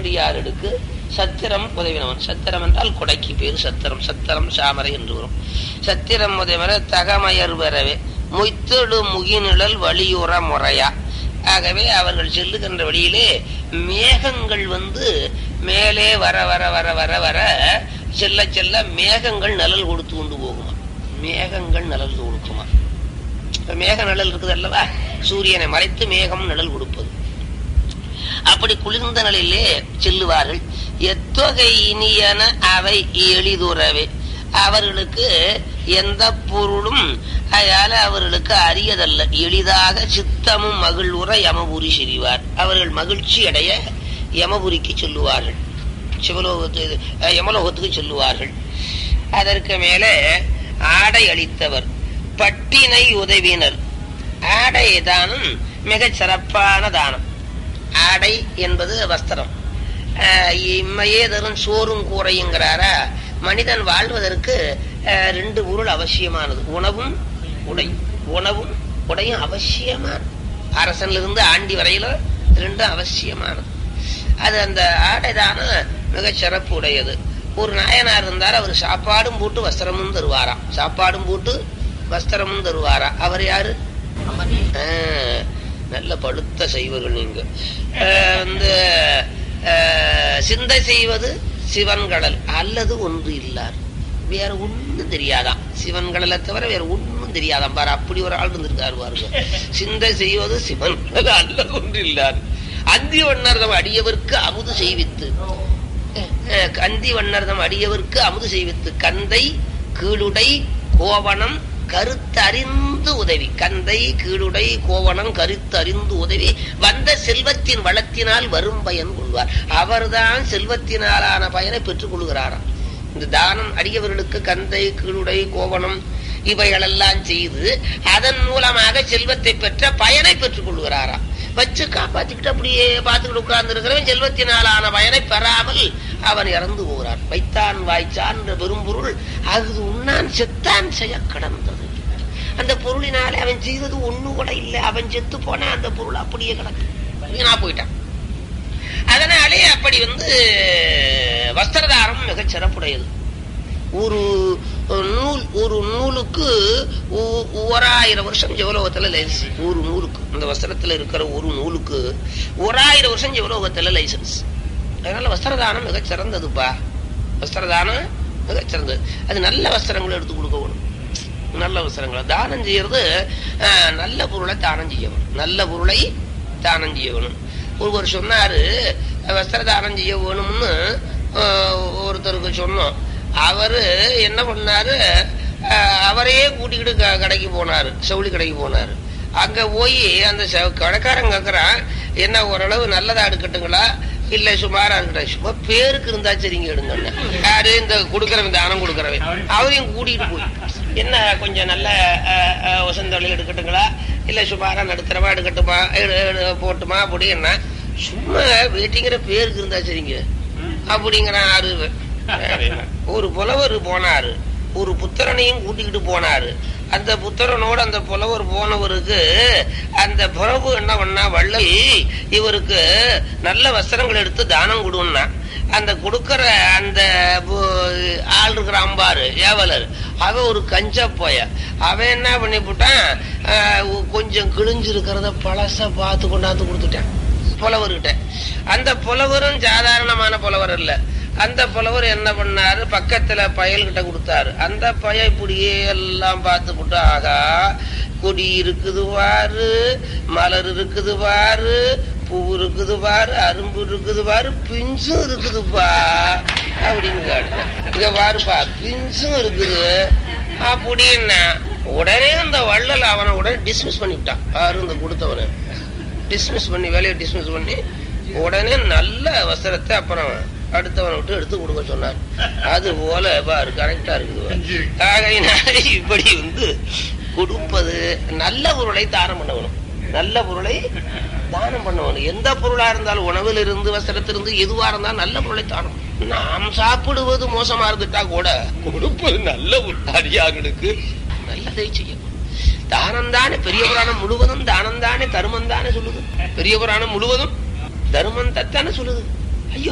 அடியார்களுக்கு சத்திரம் உதவினவன் சத்திரம் என்றால் கொடைக்கு பேர் சத்திரம் சத்திரம் சாமரை என்று வரும் சத்திரம் உதவின தகமயர் வரவே மொய்த்தெழு முகிநிழல் வழியுற முறையா ஆகவே அவர்கள் செல்லுகின்ற வழியிலே மேகங்கள் வந்து மேலே வர வர வர வர வர செல்ல செல்ல மேகங்கள் நிழல் கொடுத்து கொண்டு போகுமா மேகங்கள் நிழல் கொடுக்குமா இப்ப மேக நிழல் இருக்குது அல்லவா சூரியனை மறைத்து மேகம் நிழல் கொடுப்பது அப்படி குளிர்ந்த நிலையிலே செல்லுவார்கள் எத்தொகை இனியன அவை எளிதுறவே அவர்களுக்கு எந்த பொருளும் அதனால அவர்களுக்கு அரியதல்ல எளிதாக சித்தமும் மகிழ்வுற யமபுரி செறிவார் அவர்கள் மகிழ்ச்சி அடைய யமபுரிக்கு சொல்லுவார்கள் சிவலோகத்து அஹ், யமலோகத்துக்கு சொல்லுவார்கள் அதற்கு மேலே ஆடை அளித்தவர் பட்டினை உதவினர் ஆடை தானம் மிகச் சிறப்பான தானம் ஆடை என்பது வஸ்திரம் ஆஹ் இம்மையே தரும் சோறும் கூரையுங்கிறாரா மனிதன் வாழ்வதற்கு ஆஹ் ரெண்டு பொருள் அவசியமானது உணவும் உடை உணவும் உடையும் அவசியமான அரசன்ல இருந்து ஆண்டி வரையில ரெண்டும் அவசியமானது அது அந்த ஆடைதான மிகச் சிறப்பு உடையது ஒரு நாயனார் இருந்தார் அவர் சாப்பாடும் போட்டு வஸ்திரமும் தருவாராம் சாப்பாடும் போட்டு வஸ்திரமும் தருவாரா அவர் யாரு ஆ, நல்ல பழுத்த செய்வர்கள் நீங்க ஆ, வந்து ஆ, சிந்தை செய்வது சிவன் கடல் அல்லது ஒன்று இல்லார் வேற ஒண்ணும் தெரியாதாம் சிவன் கடலை தவிர வேற ஒண்ணும் தெரியாதாம் பாரு அப்படி ஒரு ஆள் இருந்திருக்காரு பாருங்க சிந்தை செய்வது சிவன் கடல் அல்லது ஒன்று இல்லார் அந்தி வண்ணர்தம் அடியவர்க்கு அமுது செய்வித்து அஹ், கந்தி வண்ணர்தம் அடியவர்க்கு அமுது செய்வித்து கந்தை கீழுடை கோவணம் கருத்தறிந்து உதவி கந்தை கீழுடை கோவணம் கருத்தறிந்து உதவி வந்த செல்வத்தின் வளத்தினால் வரும் பயன் கொள்வார் அவர்தான் செல்வத்தினாலான பயனை பெற்றுக் கொள்கிறாராம் இந்த தானம் அடியவர்களுக்கு கந்தை கீழுடை கோவணம் இவைகளெல்லாம் செய்து அதன் மூலமாக செல்வத்தை பெற்ற பயனை பெற்றுக் கொள்கிறாராம் வச்சு காப்பாத்திக்கிட்டு அப்படியே பார்த்துக்கிட்டு உட்கார்ந்து இருக்கிறவன் செல்வத்தினாலான பயனை பெறாமல் அவன் இறந்து போகிறான் வைத்தான் வாய்ச்சான் என்ற பெரும்பொருள் அது உண்ணான் செத்தான் செய்ய கடந்தது அந்த பொருளினாலே அவன் செய்தது ஒண்ணு கூட இல்லை அவன் செத்து போனா அந்த பொருள் அப்படியே கிடக்கு வீணா போயிட்டான் அதனாலே அப்படி வந்து வஸ்திரதாரம் மிகச் சிறப்புடையது ஒரு நூல் ஒரு நூலுக்கு ஒ- ஓராயிரம் வருஷம் ஜெவலோகத்துல லைசன்ஸ் ஒரு நூலுக்கு அந்த வஸ்திரத்துல இருக்கிற ஒரு நூலுக்கு ஓராயிரம் வருஷம் ஜெவலோகத்துல லைசன்ஸ் அதனால வஸ்திரதானம் மிகச் சிறந்ததுப்பா வஸ்திரதானம் மிகச் சிறந்தது அது நல்ல வஸ்திரங்களை எடுத்து கொடுக்கணும் நல்ல வஸ்திரங்களை தானம் செய்யறது அஹ், நல்ல பொருளை தானம் செய்யணும் நல்ல பொருளை தானம் செய்யணும் ஒருவர் சொன்னாரு வஸ்திர தானம் செய்ய வேணும்னு அஹ், ஒருத்தருக்கு சொன்னோம் அவரு என்ன பண்ணாரு அஹ், அவரையே கூட்டிக்கிட்டு க- கடைக்கு போனாரு செவுளி கடைக்கு போனாரு அங்க போய் அந்த செ- கடைக்காரன் கேக்குறான் என்ன ஓரளவு நல்லதா எடுக்கட்டுங்களா இல்ல சுமாரா இருக்கட்டும் சும்மா பேருக்கு இருந்தா சரிங்க எடுங்க யாரு இந்த கொடுக்கறவன் தானம் கொடுக்கறவன் அவரையும் கூட்டிட்டு போய் என்ன கொஞ்சம் நல்ல அஹ், அஹ், வசந்தொழில் எடுக்கட்டுங்களா இல்ல சுமாரா நடுத்தரமா எடுக்கட்டுமா எடு- எடு- போட்டுமா அப்படின்னா சும்மா வெயிட்டிங்கிற பேருக்கு இருந்தா சரிங்க அப்படிங்கிறான் ஆறு இவன். ஒரு புலவர் போனாரு ஒரு புத்திரனையும் கூட்டிக்கிட்டு போனாரு அந்த புத்திரனோட அந்த புலவர் போனவருக்கு அந்த பிரபு என்ன பண்ணா வள்ளல் இவருக்கு நல்ல வஸ்திரங்கள் எடுத்து தானம் கொடுன்னா அந்த கொடுக்கற அந்த பு- ஆள் இருக்கிற அம்பாரு ஏவலர் அவன் ஒரு கஞ்ச போய அவன் என்ன பண்ணி போட்டான் கொஞ்சம் கிழிஞ்சிருக்கிறத பழச பார்த்து கொண்டாந்து கொடுத்துட்டான் புலவர்கிட்ட அந்த புலவரும் சாதாரணமான புலவர் இல்ல அந்த புலவர் என்ன பண்ணாரு பக்கத்துல பயல்கிட்ட கொடுத்தாரு அந்த பய இப்படியே எல்லாம் பார்த்து போட்டு ஆகா கொடி இருக்குது பாரு மலர் இருக்குது பாரு பூ இருக்குது பாரு அரும்பு இருக்குது பாரு பிஞ்சும் இருக்குதுப்பா அப்படின்னு கேட்டேன் இங்க பாருப்பா பிஞ்சும் இருக்குது அப்படின்னா உடனே அந்த வள்ளல் அவனை உடனே டிஸ்மிஸ் பண்ணிவிட்டான் யாரு இந்த கொடுத்தவனை டிஸ்மிஸ் பண்ணி வேலையை டிஸ்மிஸ் பண்ணி உடனே நல்ல வஸ்திரத்தை அப்புறம் அடுத்தவனை விட்டு எடுத்து கொடுக்க சொன்னார் அது போல பாரு கரெக்டா இருக்குது பாரு. ஆகையினால இப்படி வந்து கொடுப்பது நல்ல பொருளை தானம் பண்ணணும் நல்ல பொருளை தானம் பண்ணணும் எந்த பொருளா இருந்தாலும் உணவில் இருந்து வஸ்திரத்திலிருந்து எதுவா இருந்தாலும் நல்ல பொருளை தானம் நாம் சாப்பிடுவது மோசமா இருந்துட்டா கூட கொடுப்பது நல்ல ஒரு அடியார்களுக்கு நல்லதை செய்யணும் தானம் தானே பெரிய புராணம் முழுவதும் தானம் தானே தருமம் தானே சொல்லுது பெரிய புராணம் முழுவதும் தருமம் தத்தானே சொல்லுது